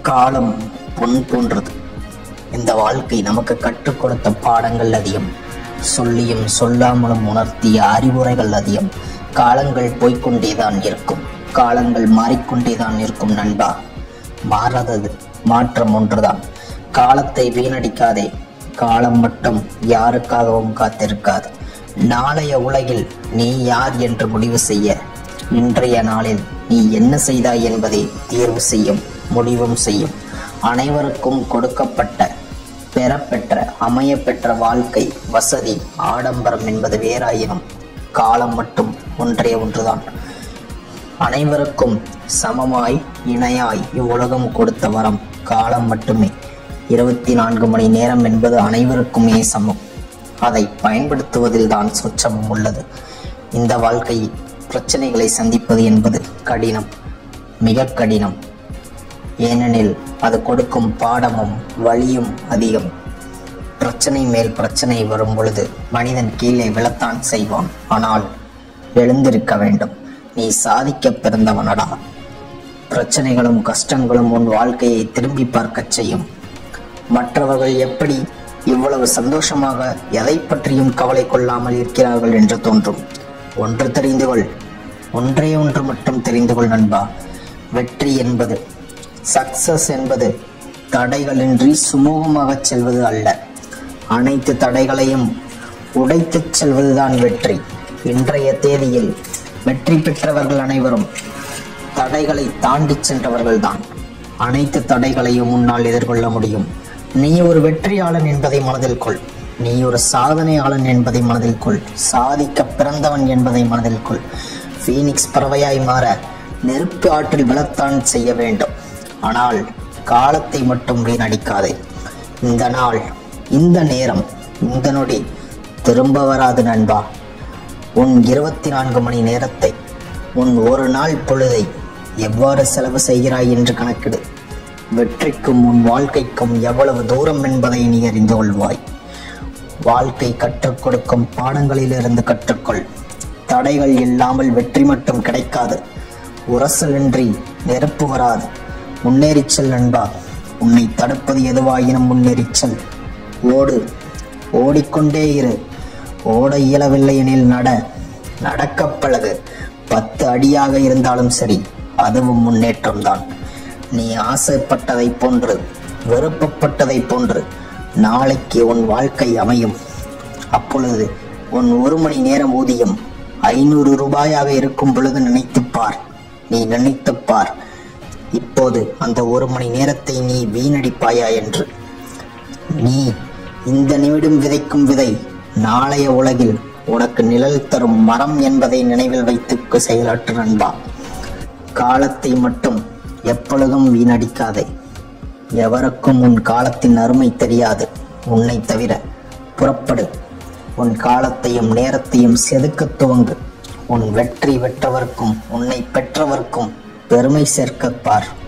காலம் பொன் போன்றது இந்த வாழ்க்கை நமக்கு கற்றுக் கொடுத்த பாடங்கள் அதிகம் சொல்லியும் சொல்லாமலும் உணர்த்திய அறிவுரைகள் அதிகம் காலங்கள் போய்க்கொண்டேதான் இருக்கும் காலங்கள் மாறிக்கொண்டேதான் இருக்கும் நண்பா மாறாதது மாற்றம் ஒன்றுதான் காலத்தை வீணடிக்காதே காலம் மட்டும் யாருக்காகவும் காத்திருக்காது நாளைய உலகில் நீ யார் என்று முடிவு செய்ய இன்றைய நாளில் நீ என்ன செய்தாய் என்பதை தீர்வு செய்யும் முடிவும் செய்யும் அனைவருக்கும் கொடுக்கப்பட்ட பெறப்பெற்ற அமையப்பெற்ற வாழ்க்கை வசதி ஆடம்பரம் என்பது வேறாயினும் காலம் மட்டும் ஒன்றே ஒன்றுதான் அனைவருக்கும் சமமாய் இணையாய் இவ்வுலகம் கொடுத்த வரம் காலம் மட்டுமே இருபத்தி நான்கு மணி நேரம் என்பது அனைவருக்குமே சமம் அதை பயன்படுத்துவதில் தான் சொச்சமும் உள்ளது இந்த வாழ்க்கை பிரச்சனைகளை சந்திப்பது என்பது கடினம் மிக கடினம் ஏனெனில் அது கொடுக்கும் பாடமும் வலியும் அதிகம் பிரச்சனை மேல் பிரச்சனை வரும் பொழுது மனிதன் கீழே விழத்தான் செய்வான் ஆனால் எழுந்திருக்க வேண்டும் நீ சாதிக்க பிறந்தவனடா பிரச்சனைகளும் கஷ்டங்களும் உன் வாழ்க்கையை திரும்பி பார்க்கச் செய்யும் மற்றவர்கள் எப்படி இவ்வளவு சந்தோஷமாக எதை பற்றியும் கவலை கொள்ளாமல் இருக்கிறார்கள் என்று தோன்றும் ஒன்று தெரிந்து கொள் ஒன்றே ஒன்று மட்டும் தெரிந்து கொள் நண்பா வெற்றி என்பது சக்சஸ் என்பது தடைகளின்றி சுமூகமாகச் செல்வது அல்ல அனைத்து தடைகளையும் உடைத்துச் செல்வதுதான் வெற்றி இன்றைய தேதியில் வெற்றி பெற்றவர்கள் அனைவரும் தடைகளை தாண்டிச் சென்றவர்கள்தான் அனைத்து தடைகளையும் உன்னால் எதிர்கொள்ள முடியும் நீ ஒரு வெற்றியாளன் என்பதை மனதில் கொள் நீ ஒரு சாதனையாளன் என்பதை மனதில் கொள் சாதிக்க பிறந்தவன் என்பதை மனதில் கொள் ஃபீனிக்ஸ் பறவையாய் மாற நெருப்பு ஆற்றில் விழத்தான் செய்ய வேண்டும் ஆனால் காலத்தை மட்டும் வீணடிக்காதே இந்த நாள் இந்த நேரம் இந்த நொடி திரும்ப வராது நண்பா உன் இருபத்தி நான்கு மணி நேரத்தை உன் ஒரு நாள் பொழுதை எவ்வாறு செலவு செய்கிறாய் என்று கணக்கிடு வெற்றிக்கும் உன் வாழ்க்கைக்கும் எவ்வளவு தூரம் என்பதை நீ அறிந்து கொள்வாய் வாழ்க்கை கற்றுக் கொடுக்கும் பாடங்களிலிருந்து கற்றுக்கொள் தடைகள் இல்லாமல் வெற்றி மட்டும் கிடைக்காது உரசலின்றி நெருப்பு வராது முன்னேறிச் செல் நண்பா உன்னை தடுப்பது எதுவாயினும் முன்னேறிச் செல் ஓடு ஓடிக்கொண்டே இரு ஓட இயலவில்லை எனில் நட நடக்கப் பழகு பத்து அடியாக இருந்தாலும் சரி அதுவும் முன்னேற்றம்தான் நீ ஆசைப்பட்டதைப் போன்று விருப்பப்பட்டதைப் போன்று நாளைக்கு உன் வாழ்க்கை அமையும் அப்பொழுது உன் ஒரு மணி நேரம் ஊதியம் ஐநூறு ரூபாயாக இருக்கும் பொழுது நினைத்துப் பார் நீ நினைத்துப் பார் இப்போது அந்த ஒரு மணி நேரத்தை நீ வீணடிப்பாயா என்று நீ இந்த நிமிடம் விதைக்கும் விதை நாளைய உலகில் உனக்கு நிழல் தரும் மரம் என்பதை நினைவில் வைத்து செயலாற்று நண்பா காலத்தை மட்டும் எப்பொழுதும் வீணடிக்காதே எவருக்கும் உன் காலத்தின் அருமை தெரியாது உன்னை தவிர புறப்படு உன் காலத்தையும் நேரத்தையும் செதுக்கத் துவங்கு உன் வெற்றி பெற்றவர்க்கும் உன்னை பெற்றவர்க்கும் பெருமை சேர்க்கப் பார்